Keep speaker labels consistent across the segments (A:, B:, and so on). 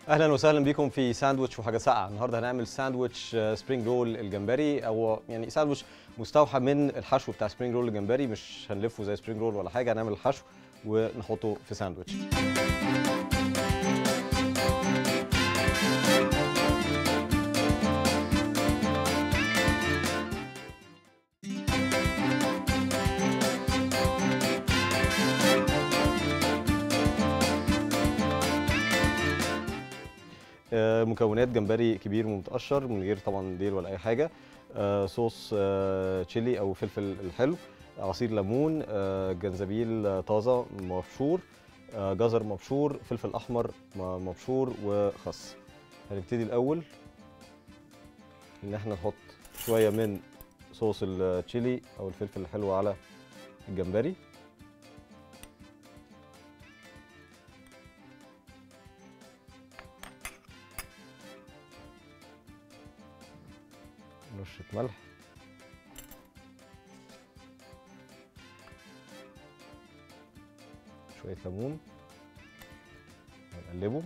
A: اهلا وسهلا بيكم في ساندويتش وحاجه ساقعه النهارده هنعمل ساندويتش آه، سبرينج رول الجمبري او يعني ساندويتش مستوحى من الحشو بتاع سبرينج رول الجمبري مش هنلفه زي سبرينج رول ولا حاجه هنعمل الحشو ونحطه في ساندويتش آه، مكونات جمبري كبير ومتقشر من غير طبعا ديل ولا اي حاجه آه، صوص آه، تشيلي او فلفل الحلو عصير ليمون آه، جنزبيل آه، طازه مبشور آه، جزر مبشور فلفل احمر م- مبشور وخس هنبتدي الاول ان احنا نحط شويه من صوص التشيلي او الفلفل الحلو على الجمبري رشة ملح شوية ليمون ونقلبه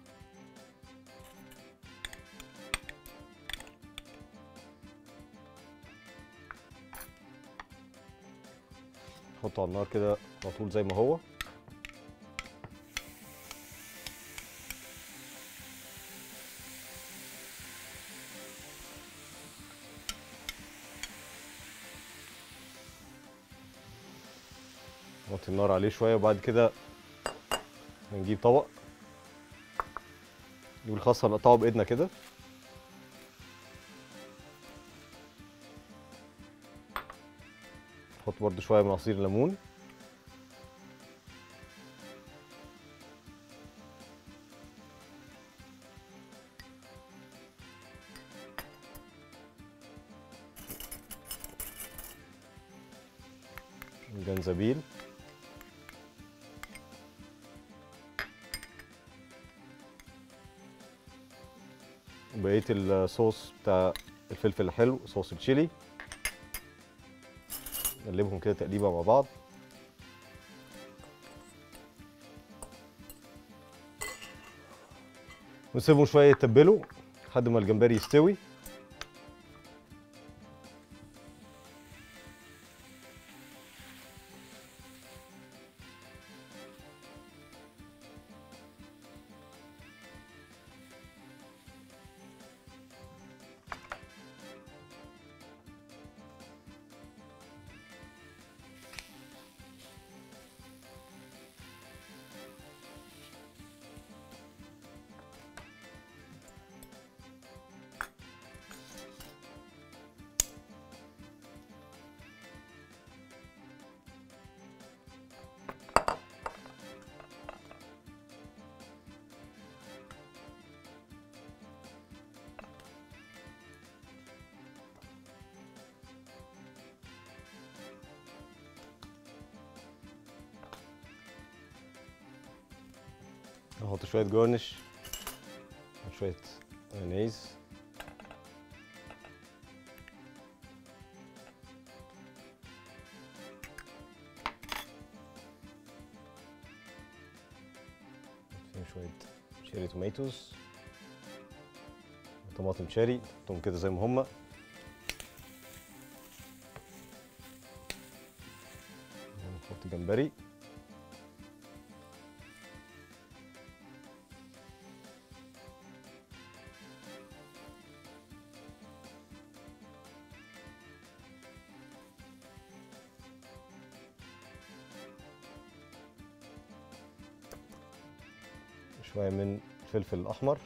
A: نحطه على النار كده على طول زي ما هو نوطي النار عليه شويه وبعد كده هنجيب طبق نجيب الخس هنقطعه بايدنا كده نحط برده شويه من عصير الليمون جنزبيل وبقيه الصوص بتاع الفلفل الحلو صوص التشيلي نقلبهم كده تقليبه مع بعض ونسيبهم شويه يتبلوا لحد ما الجمبري يستوي نحط شويه جورنش شويه مايونيز فيهم شويه شيري توماتوز طماطم شيري نحطهم كده زي ما هما نحط جمبري شويه من الفلفل الاحمر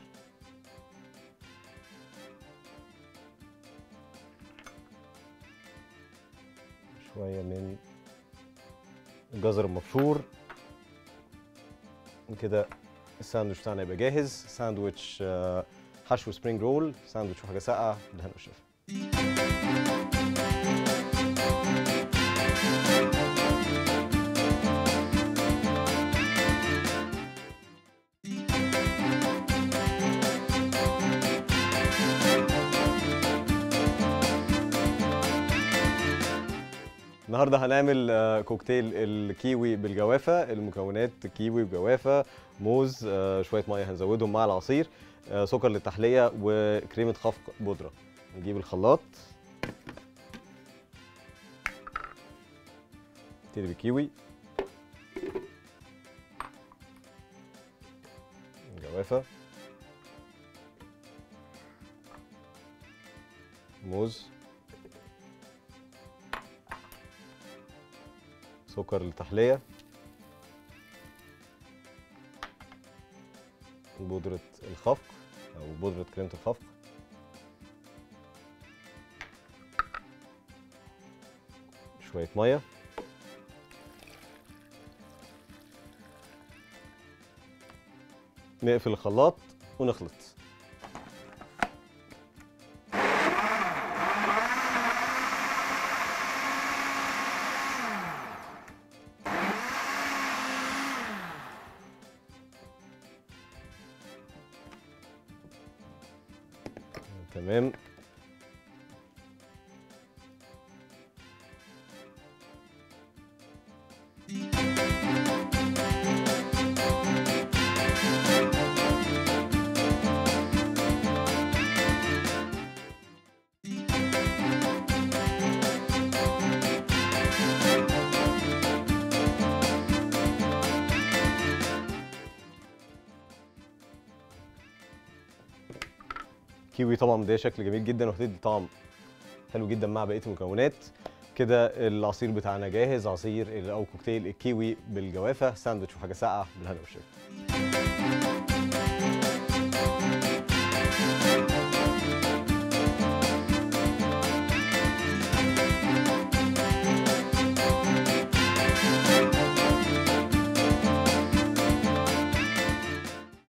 A: شويه من الجزر المبشور كده الساندوتش بتاعنا يبقى جاهز ساندوتش آه، حشو سبرينج رول ساندوتش وحاجه ساقعه بالهنا والشفا النهارده هنعمل آه، كوكتيل الكيوي بالجوافه المكونات كيوي وجوافه موز آه، شويه ميه هنزودهم مع العصير آه، سكر للتحليه وكريمه خفق بودره نجيب الخلاط نبتدي بالكيوي جوافه موز سكر للتحليه بودرة الخفق أو بودرة كريمة الخفق شوية مية نقفل الخلاط ونخلط تمام كيوي طبعا مديه شكل جميل جدا وهتدي طعم حلو جدا مع بقيه المكونات كده العصير بتاعنا جاهز عصير او كوكتيل الكيوي بالجوافه ساندوتش وحاجه ساقعه بالهنا والشفا